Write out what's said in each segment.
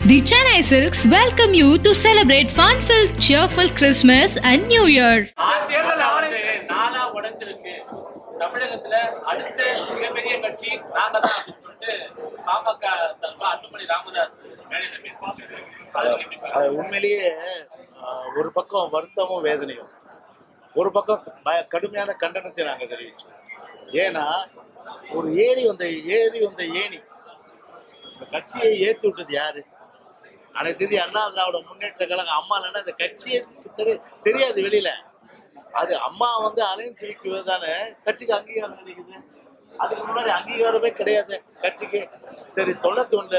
The Chennai Silks welcome you to celebrate fun-filled, cheerful Christmas and New Year. தேர்தல் ஆணையம் நாளா உடைஞ்சிருக்கு தமிழகத்துல அடுத்த மிகப்பெரிய கட்சி நாங்க தான் அப்படின்னு சொல்லிட்டு பாமக சார்பா அன்புமணி ராமதாஸ் மேடையில பேசியிருக்காரு அதுக்கு எப்படி பாக்குறீங்க? அது உண்மையிலேயே ஆஹ், ஒரு பக்கம் வருத்தமும் வேதனையும் ஒரு பக்கம் ப- கடுமையான கண்டனத்தை நாங்கள் தெரிவிச்சோம் ஏன்னா ஒரு ஏரி வந்த ஏரி வந்த ஏணி இந்த கட்சியை ஏற்றி விட்டது யாரு அனைத்து இந்திய அண்ணா திராவிட முன்னேற்ற கழகம் அம்மா இல்லைன்னா இந்த கட்சியே தெரி- தெரியாது வெளியில அது அம்மா வந்து அலையன்ஸ் வைக்கிறது தானே கட்சிக்கு அங்கீகாரம் கிடைக்குது அதுக்கு முன்னாடி அங்கீகாரமே கிடையாது கட்சிக்கு சரி தொண்ணூத்தி ஒண்ணு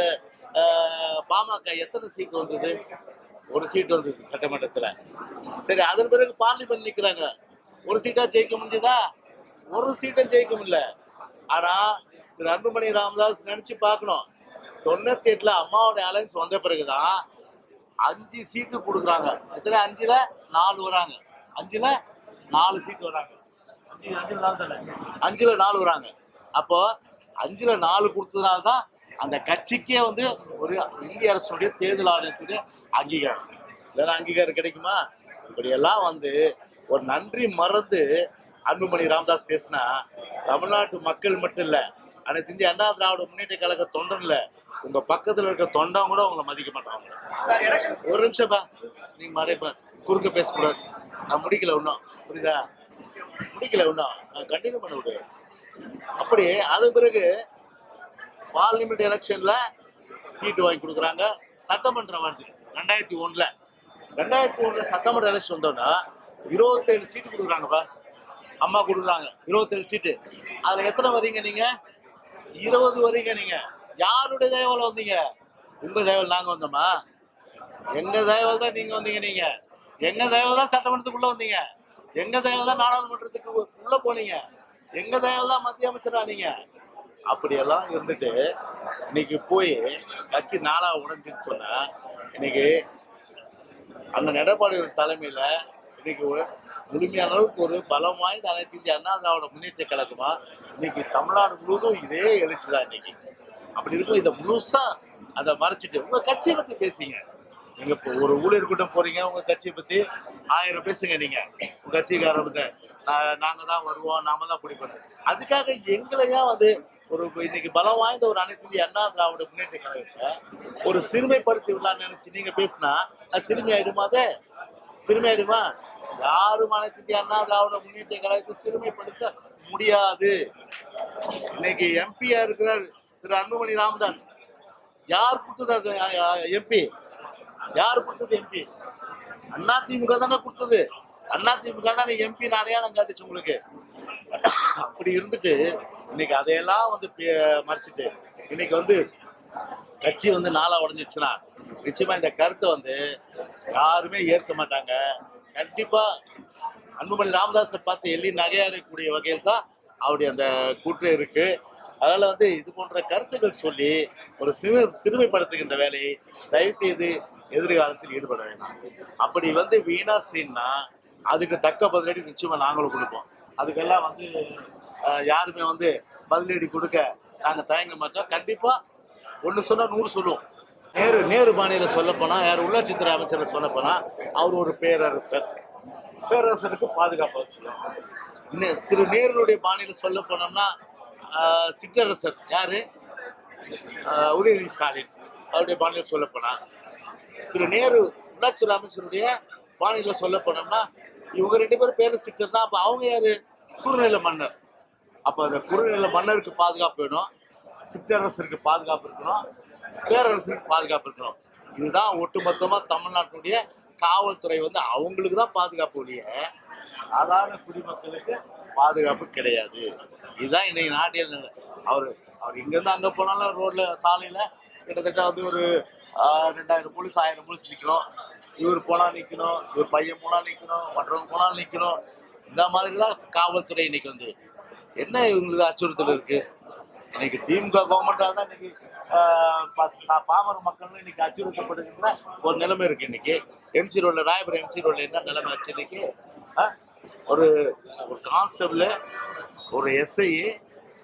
பாமக எத்தனை சீட் வந்தது ஒரு சீட் வந்தது சட்டமன்றத்துல சரி அதன் பிறகு பார்லிமெண்ட் நிக்கிறாங்க ஒரு சீட்டா ஜெயிக்க முடிஞ்சதா ஒரு சீட்டும் ஜெயிக்க முடியல ஆனா திரு அன்புமணி ராமதாஸ் நினைச்சு பார்க்கணும் தொண்ணூத்தி எட்டுல அம்மாவோட அலைன்ஸ் வந்த பிறகுதான் அஞ்சு சீட்டு கொடுக்குறாங்க எத்தனை அஞ்சுல நாலு வராங்க அஞ்சுல நாலு சீட்டு வராங்க அஞ்சு அஞ்சுல நாலு தானே அஞ்சுல நாலு வராங்க அப்போ அஞ்சுல நாலு கொடுத்ததுனால தான் அந்த கட்சிக்கே வந்து ஒரு இந்திய அரசுடைய தேர்தல் ஆணையத்துடைய அங்கீகாரம் இல்லைன்னா அங்கீகாரம் கிடைக்குமா இப்படியெல்லாம் வந்து ஒரு நன்றி மறந்து அன்புமணி ராமதாஸ் பேசினா தமிழ்நாட்டு மக்கள் மட்டும் இல்ல அனைத்து இந்திய அண்ணா திராவிட முன்னேற்ற கழக தொண்டன்ல உங்க பக்கத்துல இருக்க தொண்டம் கூட உங்களை மதிக்க மாட்டாங்க ஒரு நிமிஷம் பா நீங்க மறைப்ப குறுக்க பேசக்கூடாது நான் முடிக்கல இன்னும் புரியுதா முடிக்கல இன்னும் நான் கண்டினியூ பண்ண விடு அப்படி அது பிறகு பார்லிமெண்ட் எலெக்ஷன்ல சீட்டு வாங்கி கொடுக்குறாங்க சட்டமன்றம் வருது ரெண்டாயிரத்தி ஒண்ணுல ரெண்டாயிரத்தி ஒண்ணுல சட்டமன்ற எலெக்ஷன் வந்தோன்னா இருபத்தேழு சீட்டு கொடுக்குறாங்கப்பா அம்மா கொடுக்குறாங்க இருபத்தேழு சீட்டு அதுல எத்தனை வரீங்க நீங்க இருபது வரீங்க நீங்க யாருடைய தயவால வந்தீங்க உங்க தயவால் நாங்க வந்தோமா எங்க தயவால் தான் நீங்க வந்தீங்க நீங்க எங்க தயவால் தான் சட்டமன்றத்துக்குள்ள வந்தீங்க எங்க தயவால் தான் நாடாளுமன்றத்துக்கு உ- உள்ள போனீங்க எங்க தயவால் தான் மத்திய அமைச்சரா நீங்க அப்படியெல்லாம் இருந்துட்டு இன்னைக்கு போய் கட்சி நாளா உடைஞ்சுன்னு சொன்னா இன்னைக்கு அண்ணன் எடப்பாடி தலைமையில இன்னைக்கு ஒரு முழுமையான அளவுக்கு ஒரு பலம் வாய்ந்த அனைத்து இந்திய அண்ணா திராவிட முன்னேற்ற கழகமா இன்னைக்கு தமிழ்நாடு முழுவதும் இதே எழுச்சிதான் இன்னைக்கு அப்படி இருக்கும் இதை முழுசா அதை மறைச்சிட்டு உங்க கட்சியை பத்தி பேசுங்க நீங்க இப்போ ஒரு ஊழியர் கூட்டம் போறீங்க உங்க கட்சியை பத்தி ஆயிரம் பேசுங்க நீங்க உங்க கட்சிக்காரரை பத்தி "நா- நாங்க தான் வருவோம் நாம தான் பிடிப்போம் அதுக்காக எங்களையா வந்து ஒரு இன்னைக்கு பலம் வாய்ந்த ஒரு அனைத்து இந்திய அண்ணா திராவிட முன்னேற்ற கழகத்தை ஒரு சிறுமைப்படுத்தி விடலாம்னு நினைச்சு நீங்க பேசினா அது சிறுமி ஆயிடுமா அது சிறுமி ஆயிடுமா யாரும் அனைத்து இந்திய அண்ணா திராவிட முன்னேற்ற கழகத்தை சிறுமைப்படுத்த முடியாது இன்னைக்கு எம்பியா இருக்கிறார் திரு அன்புமணி ராமதாஸ் யார் கொடுத்தது அது எம்பி யார் கொடுத்தது எம்பி அண்ணா திமுக தானே கொடுத்தது அண்ணா திமுக தானே எம்பி அடையாளம் காட்டுச்சு உங்களுக்கு அப்படி இருந்துட்டு இன்னைக்கு அதையெல்லாம் வந்து பே- மறைச்சிட்டு இன்னைக்கு வந்து கட்சி வந்து நாளா உடஞ்சிச்சுன்னா நிச்சயமா இந்த கருத்தை வந்து யாருமே ஏற்க மாட்டாங்க கண்டிப்பா அன்புமணி ராமதாஸை பார்த்து எள்ளி நகையாடக்கூடிய வகையில் தான் அவருடைய அந்த கூற்று இருக்கு அதனால வந்து இது போன்ற கருத்துக்கள் சொல்லி ஒரு சிறு சிறுமைப்படுத்துகின்ற வேலையை தயவு செய்து எதிர்காலத்தில் ஈடுபட வேண்டாம் அப்படி வந்து வீணா செய்யணும்னா அதுக்கு தக்க பதிலடி நிச்சயமா நாங்களும் கொடுப்போம் அதுக்கெல்லாம் வந்து அஹ், யாருமே வந்து பதிலடி கொடுக்க நாங்க தயங்க மாட்டோம் கண்டிப்பா ஒன்று சொன்னா நூறு சொல்லுவோம் நேரு நேரு பாணியில சொல்ல போனா யார் உள்ளாட்சித்துறை அமைச்சர் சொல்ல போனா அவர் ஒரு பேரரசர் பேரரசருக்கு பாதுகாப்பு அவசியம் இன்னும் திரு நேருடைய பாணியில சொல்ல போனோம்னா ஆஹ், சிற்றரசர் யாரு ஆஹ், உதயநிதி ஸ்டாலின் அவருடைய பாணியில சொல்ல போனா திரு நேரு உள்ளாட்சித்துறை அமைச்சருடைய பாணியில சொல்ல போனோம்னா இவங்க ரெண்டு பேரும் பேர் சிற்றர் தான் அப்ப அவங்க யாரு குறுநில மன்னர் அப்ப அந்த குறுநில மன்னருக்கு பாதுகாப்பு வேணும் சிற்றரசருக்கு பாதுகாப்பு இருக்கணும் பேரரசருக்கு பாதுகாப்பு இருக்கணும் இதுதான் ஒட்டுமொத்தமா தமிழ்நாட்டினுடைய காவல்துறை வந்து அவங்களுக்கு தான் பாதுகாப்பு ஒழிய சாதாரண குடிமக்களுக்கு பாதுகாப்பு கிடையாது இதுதான் இன்னைக்கு நாட்டியல் நிலை. அவர் அவர் இங்கேருந்து அங்கே போனாலும் ரோட்ல சாலையில கிட்டத்தட்ட வந்து ஒரு ஆஹ், ரெண்டாயிரம் போலீஸ் ஆயிரம் போலீஸ் நிற்கணும் இவர் போனால் நிற்கணும் இவர் பையன் போனால் நிற்கணும் மற்றவங்க போனால் நிற்கணும் இந்த மாதிரி தான் காவல்துறை இன்னைக்கு வந்து என்ன இவங்களுக்கு அச்சுறுத்தல் இருக்கு இன்னைக்கு திமுக கவர்மெண்டாக தான் இன்னைக்கு ஆஹ், பா- சா- பாமர மக்கள் இன்னைக்கு அச்சுறுத்தப்படுகின்ற ஒரு நிலைமை இருக்கு இன்னைக்கு எம்சி ரோட்ல ராயபுரம் எம்சி ரோட்ல என்ன நிலைமை ஆச்சு இன்னைக்கு ஆ? ஒரு ஒரு கான்ஸ்டபிள் ஒரு எஸ்ஐ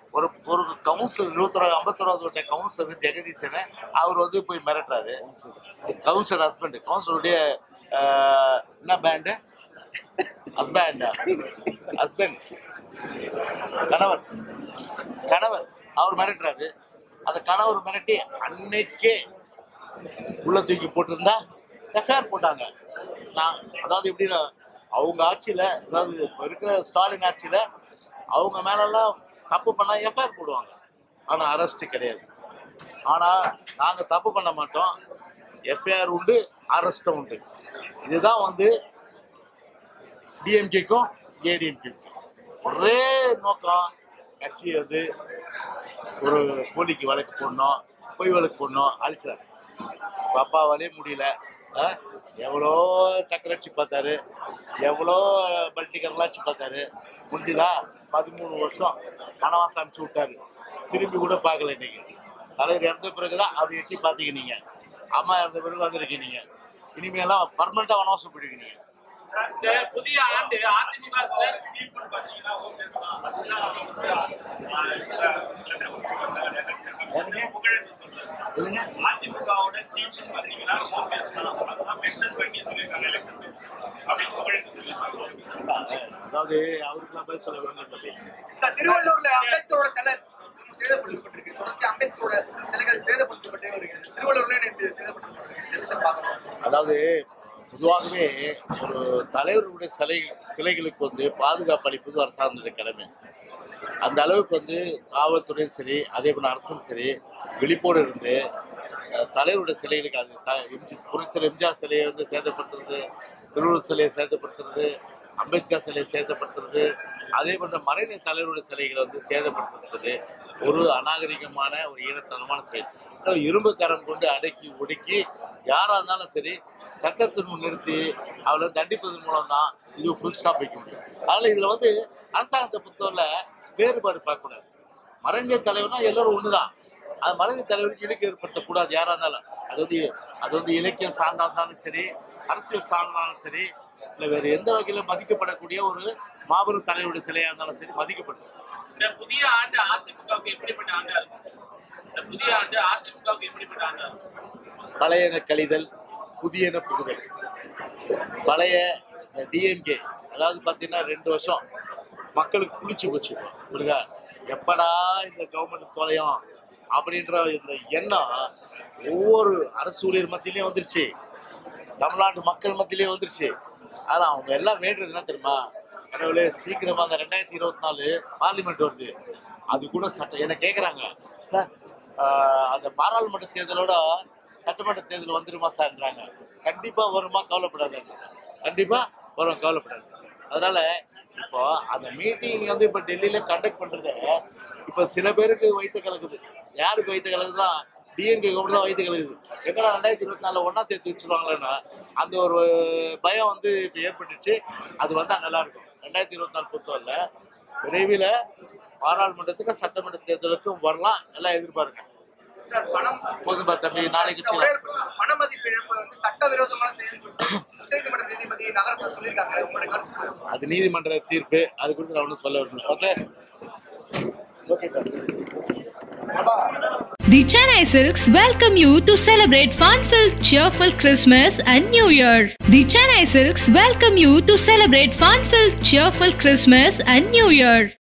ஒரு ஒரு கவுன்சிலர் இருபத்தொரு ஐம்பத்தொராவது வட்ட கவுன்சிலர் ஜெகதீசனை அவர் வந்து போய் மிரட்டுறாரு கவுன்சிலர் ஹஸ்பண்ட் கவுன்சிலருடைய என்ன பேண்டு ஹஸ்பண்டா ஹஸ்பண்ட் கணவர் கணவர் அவர் மிரட்டுறாரு அந்த கணவர் மிரட்டி அன்னைக்கே உள்ள தூக்கி போட்டிருந்தா எஃப்ஐஆர் போட்டாங்க நான் அதாவது எப்படின்னா அவங்க ஆட்சியில் அதாவது இப்போ இருக்கிற ஸ்டாலின் ஆட்சியில் அவங்க மேலெல்லாம் தப்பு பண்ணால் எஃப்ஐஆர் போடுவாங்க ஆனால் அரெஸ்ட் கிடையாது ஆனால் நாங்கள் தப்பு பண்ண மாட்டோம் எஃப்ஐஆர் உண்டு அரெஸ்ட்டும் உண்டு இதுதான் வந்து டிஎம்கேக்கும் ஏடிஎம்கேக்கும் ஒரே நோக்கம் கட்சி வந்து ஒரு போலிக்கு வழக்கு போடணும் பொய் வழக்கு போடணும் அழிச்சிடாங்க பாப்பாவாலே முடியல ஆ? எவ்வளோ டக்கர் அடிச்சு பார்த்தாரு எவ்வளோ பல்டிகர்லாம் அடிச்சு பார்த்தாரு முடிஞ்சுதா பதிமூணு வருஷம் வனவாசம் அனுப்பிச்சு விட்டாரு திரும்பி கூட பார்க்கல இன்னைக்கு தலைவர் இறந்த பிறகுதான் அப்படி எட்டி பார்த்தீங்க நீங்க அம்மா இறந்த பிறகு வந்திருக்கீங்க நீங்க இனிமேலாம் பர்மனண்டா வனவாசம் போயிடுவீங்க நீங்க இந்த புதிய ஆண்டு அதிமுக சார் இல்லைங்க அதிமுகவோட சீஃப் பாத்தீங்கன்னா ஓபிஎஸ் தான் அதுதான் மென்ஷன் பண்ணி சொல்லியிருக்காங்க எலெக்ஷன் அப்படின்னு புகழேந்தி சொல்லியிருக்காங்க அதாவது அவருக்குலாம் பதில் சொல்ல விரும்பல தம்பி சார் திருவள்ளூர்ல அம்பேத்கரோட சிலை சேதப்படுத்தப்பட்டிருக்கு தொடர்ச்சி அம்பேத்கரோட சிலைகள் சேதப்படுத்தப்பட்டே வருகிறது திருவள்ளூர்ல நேற்று சேதப்படுத்தப்பட்டிருக்கு சார் பார்க்கணும் அதாவது பொதுவாகவே ஒரு தலைவருடைய சிலை சிலைகளுக்கு வந்து பாதுகாப்பு அளிப்பது அரசாங்கத்துடைய கடமை அந்த அளவுக்கு வந்து காவல்துறையும் சரி அதே போல அரசும் சரி விழிப்போடு இருந்து அஹ், தலைவருடைய சிலைகளுக்கு அது த எம்ஜி புரட்சியர் எம்ஜிஆர் சிலையை வந்து சேதப்படுத்துறது திருவள்ளுவர் சிலையை சேதப்படுத்துறது அம்பேத்கர் சிலையை சேதப்படுத்துறது அதே போன்ற மறைந்த தலைவருடைய சிலைகளை வந்து சேதப்படுத்துறது ஒரு அநாகரிகமான ஒரு ஈனத்தனமான செயல் இன்னும் இரும்பு கரம் கொண்டு அடக்கி ஒடுக்கி யாராக இருந்தாலும் சரி சட்டத்தின் முன் நிறுத்தி அவளை தண்டிப்பதன் மூலம் தான் இது ஃபுல் ஸ்டாப் வைக்க முடியும் அதனால் இதில் வந்து அரசாங்கத்தை பொறுத்தவரை வேறுபாடு பார்க்கக்கூடாது மறைஞ்ச தலைவர்னா எல்லாரும் ஒன்று தான் அது மறைஞ்ச தலைவருக்கு இலக்கு ஏற்படுத்தக்கூடாது யாராக இருந்தாலும் அது வந்து அது வந்து இலக்கியம் சார்ந்தா இருந்தாலும் சரி அரசியல் சார்ந்தாலும் சரி இல்லை வேறு எந்த வகையில் மதிக்கப்படக்கூடிய ஒரு மாபெரும் தலைவருடைய சிலையாக இருந்தாலும் சரி மதிக்கப்படும் இந்த புதிய ஆண்டு அதிமுகவுக்கு எப்படிப்பட்ட ஆண்டா இருக்கும் இந்த புதிய ஆண்டு அதிமுகவுக்கு எப்படிப்பட்ட ஆண்டா இருக்கும் பழையன கழிதல் புதியன புகுதல் பழைய டிஎம்கே அதாவது பார்த்தீங்கன்னா ரெண்டு வருஷம் மக்களுக்கு புளிச்சு போச்சு புரியுதா எப்படா இந்த கவர்மெண்ட் தொலையும் அப்படின்ற இந்த எண்ணம் ஒவ்வொரு அரசு ஊழியர் மத்தியிலையும் வந்துருச்சு தமிழ்நாட்டு மக்கள் மத்தியிலையும் வந்துருச்சு ஆனால் அவங்க எல்லாம் வேண்டுறது என்ன தெரியுமா கடவுளே சீக்கிரமா அந்த ரெண்டாயிரத்தி இருபத்தி நாலு பார்லிமெண்ட் வருது அது கூட சட்டம் என்ன கேட்குறாங்க சார் ஆஹ், அந்த பாராளுமன்ற தேர்தலோட சட்டமன்ற தேர்தல் வந்துருமா சார்ன்றாங்க கண்டிப்பா வருமா கவலைப்படாது கண்டிப்பா வரும் கவலைப்படாது அதனால இப்போ அந்த மீட்டிங் வந்து இப்போ டெல்லியில கண்டக்ட் பண்றத இப்போ சில பேருக்கு வைத்த கலக்குது யாருக்கு வைத்த கலக்குதுன்னா டிஎம்கே கவர்மெண்ட் தான் வைத்து கலக்குது எங்கடா ரெண்டாயிரத்தி இருபத்தி நாலில் ஒன்றா சேர்த்து வச்சிருவாங்களேன்னா அந்த ஒரு பயம் வந்து இப்போ ஏற்பட்டுச்சு அது வந்தால் நல்லா இருக்கும் ரெண்டாயிரத்தி இருபத்தி நாலு பொறுத்தவரை விரைவில் பாராளுமன்றத்துக்கும் சட்டமன்ற தேர்தலுக்கும் வரலாம் எல்லாம் எதிர்பார்க்க சார் பணம் போதும்பா தம்பி நாளைக்கு ஒரே ஒரு question. பண மதிப்பு இழப்பு வந்து சட்டவிரோதமான செயல் உச்சநீதிமன்ற நீதிபதி நகரத்தில் சொல்லியிருக்காங்க உங்களோட கருத்து சொல்லுங்க. அது நீதிமன்ற தீர்ப்பு அது குறித்து நான் ஒன்றும் சொல்ல விரும்பல okay okay sir The Chennai Silks welcome you to celebrate fun-filled, cheerful Christmas and New Year. The Chennai Silks welcome you to celebrate fun-filled, cheerful Christmas and New Year.